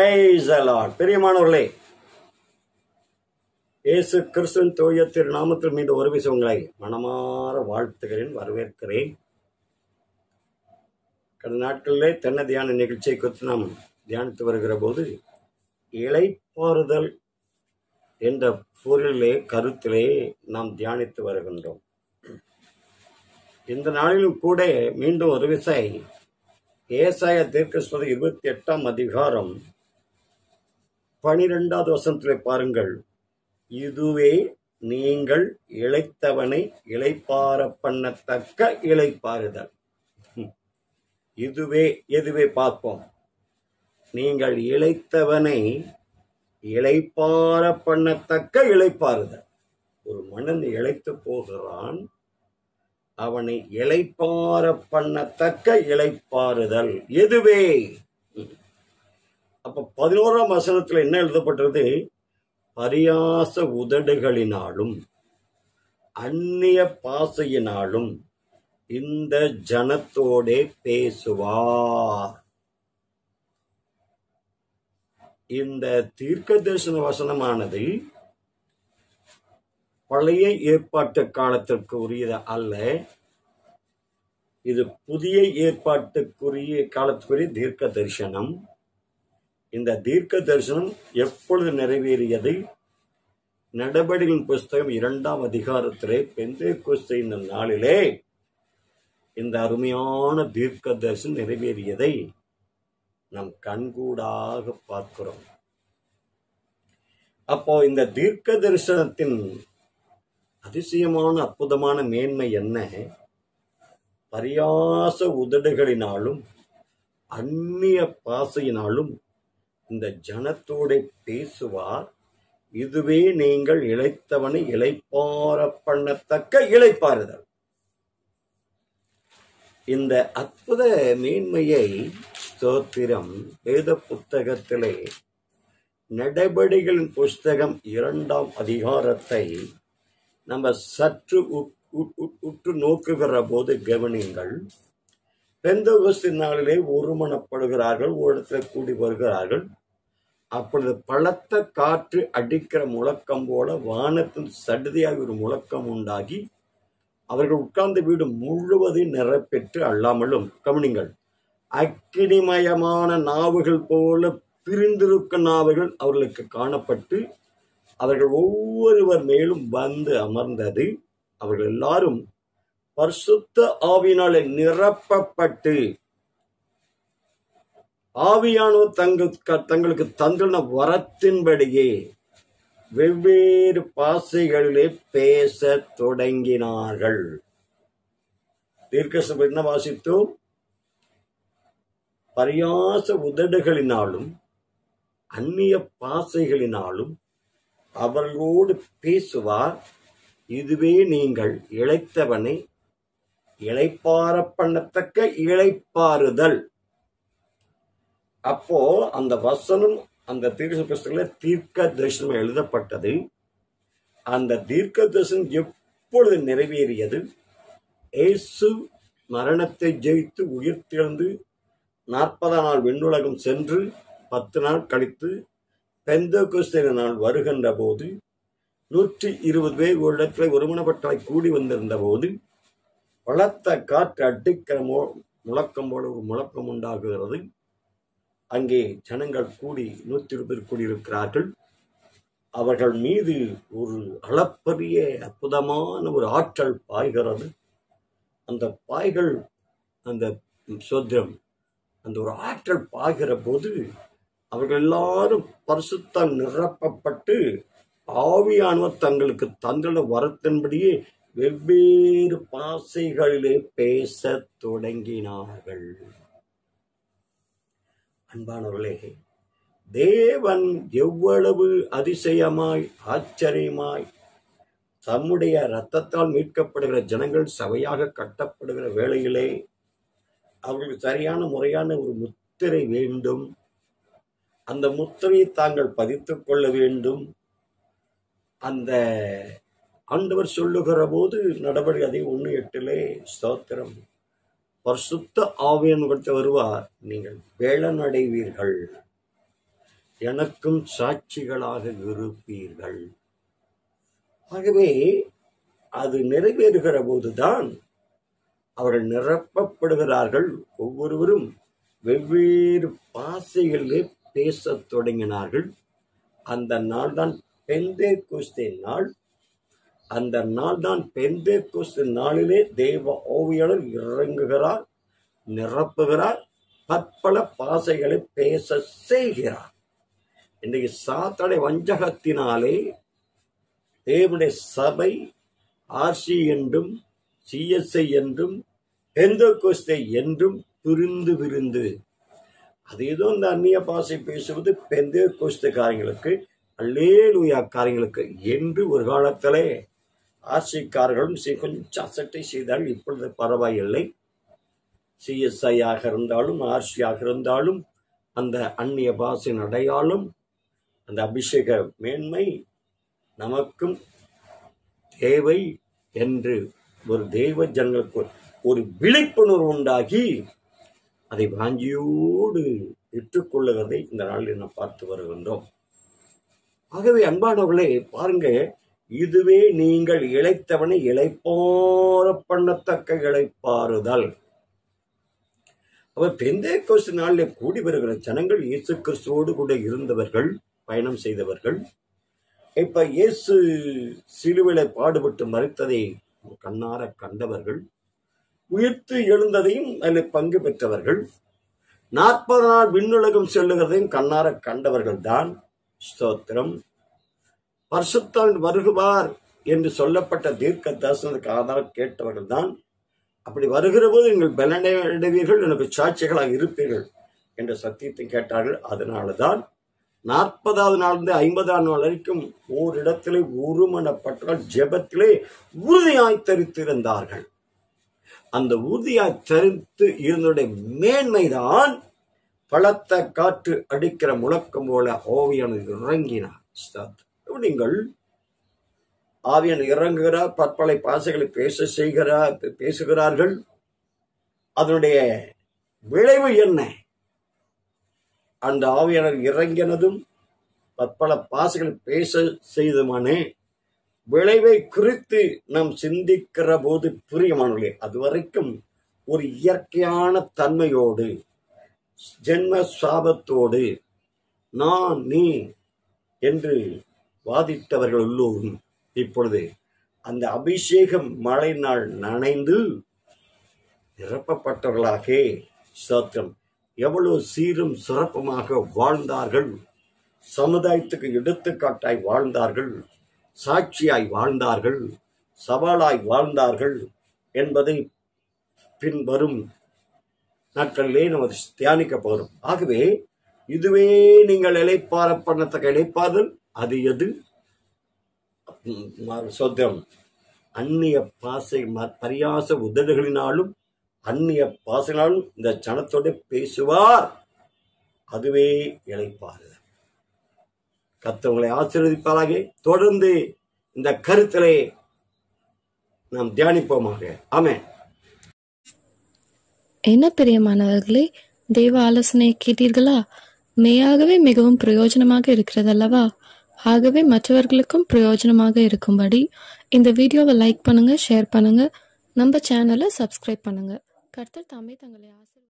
Price allot பிரியமானவர்களே இயேசு கிறிஸ்துவின் தூய திருநாமத்தில் மீண்டும் ஒரு விஷயம் உங்களை மனமாற வாழ்த்துகிறேன் வரவேற்கிறேன் கடந்த நாட்களிலே தென்ன தியான நிகழ்ச்சியை குறித்து நாம் தியானித்து வருகிற போது இளைப்பாறுதல் என்ற பொருளிலே கருத்திலே நாம் தியானித்து வருகின்றோம் இந்த நாளிலும் கூட மீண்டும் ஒரு விசை ஏசாய தீர்க்கஸ்வத இருபத்தி எட்டாம் அதிகாரம் பனிரெண்டாவது வசனத்திலே பாருங்கள் இதுவே நீங்கள் இளைத்தவனை இளைப்பார பண்ணத்தக்க இளைப்பாறுதல் ம். இதுவே எதுவே பார்ப்போம் நீங்கள் இளைத்தவனை இளைப்பார பண்ணத்தக்க இளைப்பாறுதல் ஒரு மனிதன் இளைத்து போகிறான் அவனை இளைப்பார பண்ணத்தக்க இளைப்பாறுதல் எதுவே ம். அப்ப பதினோராம் வசனத்துல என்ன எழுதப்பட்டிருது பரியாச உதடுகளினாலும் அந்நிய பாசையினாலும் இந்த ஜனத்தோடே பேசுவார் இந்த தீர்க்க தரிசன வசனமானது பழைய ஏற்பாட்டு காலத்திற்கு உரியது அல்ல இது புதிய ஏற்பாட்டுக்குரிய காலத்துக்குரிய தீர்க்க தரிசனம் இந்த தீர்க்க தரிசனம் எப்பொழுது நிறைவேறியது நடபடிகளின் புஸ்தகம் இரண்டாம் அதிகாரத்திலே பெந்தே குஸ்தின் நாளிலே இந்த அருமையான தீர்க்க தரிசனம் நிறைவேறியதை நாம் கண்கூடாக பார்க்கிறோம் அப்போ இந்த தீர்க்க தரிசனத்தின் அதிசயமான அற்புதமான மேன்மை என்ன பரியாச உதடுகளினாலும் அந்நிய பாசையினாலும் இந்த ஜனத்தோட பேசுவார் இதுவே நீங்கள் இளைத்தவனை இளைப்பார பண்ணத்தக்க இளைப்பாறுதல் இந்த அற்புத மேன்மையை ஸ்தோத்திரம் வேத புத்தகத்திலே நடபடிகளின் புஸ்தகம் இரண்டாம் அதிகாரத்தை நம்ம சற்று உட்- உட்- உட்- உற்று நோக்குகிற போது கவனிங்கள் பெந்தகோஸ்தின் நாளிலே ஒருமனப்படுகிறார்கள் ஒரு இடத்துல கூடி வருகிறார்கள் அப்பொழுது பலத்த காற்று அடிக்கிற முழக்கம் போல வானத்தில் சடுதியாக ஒரு முழக்கம் உண்டாகி அவர்கள் உட்கார்ந்த வீடு முழுவதையும் நிரப்பெற்று அல்லாமலும் கவனிங்கள் அக்கினிமயமான நாவுகள் போல பிரிந்திருக்கும் நாவுகள் அவர்களுக்கு காணப்பட்டு அவர்கள் ஒவ்வொருவர் மேலும் வந்து அமர்ந்தது அவர்கள் எல்லாரும் பரிசுத்த ஆவியினாலே நிரப்பப்பட்டு ஆவியானவர் தங்கள் தங்களுக்கு தந்துள்ள வரத்தின்படியே வெவ்வேறு பாசைகளிலே பேசத் தொடங்கினார்கள் தீர்க்க என்ன வாசித்தோம் பரியாச உதடுகளினாலும் அந்நிய பாசைகளினாலும் அவர்களோடு பேசுவார் இதுவே நீங்கள் இளைத்தவனை இளைப்பார பண்ணத்தக்க இளைப்பாறுதல் அப்போ அந்த வசனம் அந்த தீர்க்க புஸ்தகத்தில் தீர்க்க தரிசனம் எழுதப்பட்டது அந்த தீர்க்க தரிசனம் எப்பொழுது நிறைவேறியது இயேசு மரணத்தை ஜெயித்து உயிர்த்தெழுந்து நாற்பதாம் நாள் விண்ணுலகம் சென்று பத்து நாள் கழித்து பெந்தகுஸ்தின நாள் வருகின்ற போது நூற்றி இருபது பேர் ஒரு இடத்துல ஒருமனப்பட்டாய் கூடி வந்திருந்த போது பலத்த காற்று அடிக்கிற மு- முழக்கம் போல ஒரு முழக்கம் உண்டாகுகிறது அங்கே ஜனங்கள் கூடி நூற்றி இருபது பேர் கூடியிருக்கிறார்கள் அவர்கள் மீது ஒரு அளப்பரிய அற்புதமான ஒரு ஆற்றல் பாய்கிறது அந்த பாய்கள் அந்த சோத்திரம் அந்த ஒரு ஆற்றல் பாய்கிற போது அவர்கள் எல்லாரும் பரிசுத்தால் நிரப்பப்பட்டு ஆவியானவர் தங்களுக்கு தந்துள்ள வரத்தின்படியே வெவ்வேறு பாசைகளிலே பேசத் தொடங்கினார்கள் அன்பானவர்களே தேவன் எவ்வளவு அதிசயமாய் ஆச்சரியமாய் தம்முடைய இரத்தத்தால் மீட்கப்படுகிற ஜனங்கள் சபையாக கட்டப்படுகிற வேளையிலே அவர்களுக்கு சரியான முறையான ஒரு முத்திரை வேண்டும் அந்த முத்திரையை தாங்கள் பதித்துக் கொள்ள வேண்டும் அந்த ஆண்டவர் சொல்லுகிற போது நடவடிக்கை அதை ஒன்று எட்டிலே ஸ்தோத்திரம் பரிசுத்த ஆவியன் கொடுத்து வருவார் நீங்கள் வேளனடைவீர்கள் எனக்கும் சாட்சிகளாக இருப்பீர்கள் ஆகவே அது நிறைவேறுகிற போதுதான் அவர்கள் நிரப்பப்படுகிறார்கள் ஒவ்வொருவரும் வெவ்வேறு பாசைகளிலே பேசத் தொடங்கினார்கள் அந்த நாள் தான் பெந்தே குஸ்தே நாள் அந்த நாள் தான் பெந்தே குஸ்து நாளிலே தெய்வ ஓவியாளர் இறங்குகிறார் நிரப்புகிறார் பற்பல பாசைகளை பேச செய்கிறார் இன்றைக்கு சாத்தடை வஞ்சகத்தினாலே தேவனுடைய சபை ஆர்சி என்றும் சிஎஸ்ஐ என்றும் பெந்தோகோஸ்தை என்றும் பிரிந்து விருந்து அது ஏதோ இந்த அந்நிய பாசை பேசுவது பெந்தே காரியங்களுக்கு அல்லேலுயா காரியங்களுக்கு என்று ஒரு காலத்திலே ஆர்சிக்காரர்களும் சி- கொஞ்சம் அசட்டை செய்தால் இப்பொழுது பரவாயில்லை சிஎஸ்ஐ ஆக இருந்தாலும் ஆர்சி ஆக இருந்தாலும் அந்த அந்நிய பாஷையின் அடையாளம் அந்த அபிஷேக மேன்மை நமக்கும் தேவை என்று ஒரு தெய்வ ஜனங்களுக்கு ஒரு விழிப்புணர்வு உண்டாகி அதை வாஞ்சியோடு பெற்றுக்கொள்ளுகிறதை இந்த நாளில் நாம் பார்த்து வருகின்றோம் ஆகவே அன்பானவர்களே பாருங்க இதுவே நீங்கள் இழைத்தவனை இளைப்பார பண்ணத்தக்க இளைப்பாறுதல் அவர் பெந்தே கோஸ்து நாளில் கூடி வருகிற ஜனங்கள் இயேசு கிறிஸ்துவோடு கூட இருந்தவர்கள் பயணம் செய்தவர்கள் இப்ப இயேசு சிலுவிலை பாடுபட்டு மறித்ததை கண்ணார கண்டவர்கள் உயிர்த்து எழுந்ததையும் அதில் பங்கு பெற்றவர்கள் நாற்பது நாள் விண்ணுலகம் செல்லுகிறதையும் கண்ணார கண்டவர்கள் தான் ஸ்தோத்திரம் பரிசுத்தான் வருகுவார் என்று சொல்லப்பட்ட தீர்க்க தரிசனத்துக்கு ஆதாரம் கேட்டவர்கள் தான் அப்படி வருகிற போது நீங்கள் பலனடைவீர்கள் எனக்கு சாட்சிகளாக இருப்பீர்கள் என்ற சத்தியத்தை கேட்டார்கள் அதனால தான் நாற்பதாவது நாளிலிருந்து ஐம்பதாம் நாள் வரைக்கும் ஓரிடத்திலே உருமணப்பட்டால் ஜெபத்திலே உறுதியாய் தரித்திருந்தார்கள் அந்த உறுதியாய் தரித்து இருந்தனுடைய மேன்மைதான் பலத்த காற்று அடிக்கிற முழக்கம் போல ஓவியானது இறங்கினார் ஸ்தோத்திரம். நீங்கள் ஆவியன் இறங்குகிறார் பற்பலை பாசைகளை பேச செய்கிறார் பேசுகிறார்கள் அதனுடைய விளைவு என்ன அந்த ஆவியாளர் இறங்கினதும் பற்பல பாசைகளை பேச செய்ததுமானே விளைவை குறித்து நாம் சிந்திக்கிற போது புரியமானே அதுவரைக்கும் ஒரு இயற்கையான தன்மையோடு ஜென்ம சாபத்தோடு நான் நீ என்று வாதித்தவர்கள் எல்லோரும் இப்பொழுது அந்த அபிஷேகம் மழை நாள் நனைந்து நிரப்பப்பட்டவர்களாக சோத்திரம் எவ்வளவு சீரும் சிறப்புமாக வாழ்ந்தார்கள் சமுதாயத்துக்கு எடுத்துக்காட்டாய் வாழ்ந்தார்கள் சாட்சியாய் வாழ்ந்தார்கள் சவாலாய் வாழ்ந்தார்கள் என்பதை பின்வரும் நாட்களிலே நம்ம தியானிக்க போகிறோம் ஆகவே இதுவே நீங்கள் இலைப்பார பண்ணத்தக்க இலைப்பாறுதல் அது எது ம், சொந்தம் அந்நிய பாசை ம- பரியாச உதடுகளினாலும் அந்நிய பாசையினாலும் இந்த ஜனத்தோட பேசுவார் அதுவே இழைப்பாரு கத்தவங்களை ஆசீர்வதிப்பாராக தொடர்ந்து இந்த கருத்திலே நாம் தியானிப்போமாக ஆமென் என்ன பிரியமானவர்களே தெய்வ ஆலோசனையை கேட்டீர்களா மெய்யாகவே மிகவும் பிரயோஜனமாக இருக்கிறதல்லவா ஆகவே மற்றவர்களுக்கும் பிரயோஜனமாக இருக்கும்படி இந்த வீடியோவை லைக் பண்ணுங்க ஷேர் பண்ணுங்க நம்ம சேனலை சப்ஸ்கிரைப் பண்ணுங்க கர்த்தர் தாமே தங்களை ஆசீர்வதிப்பார்.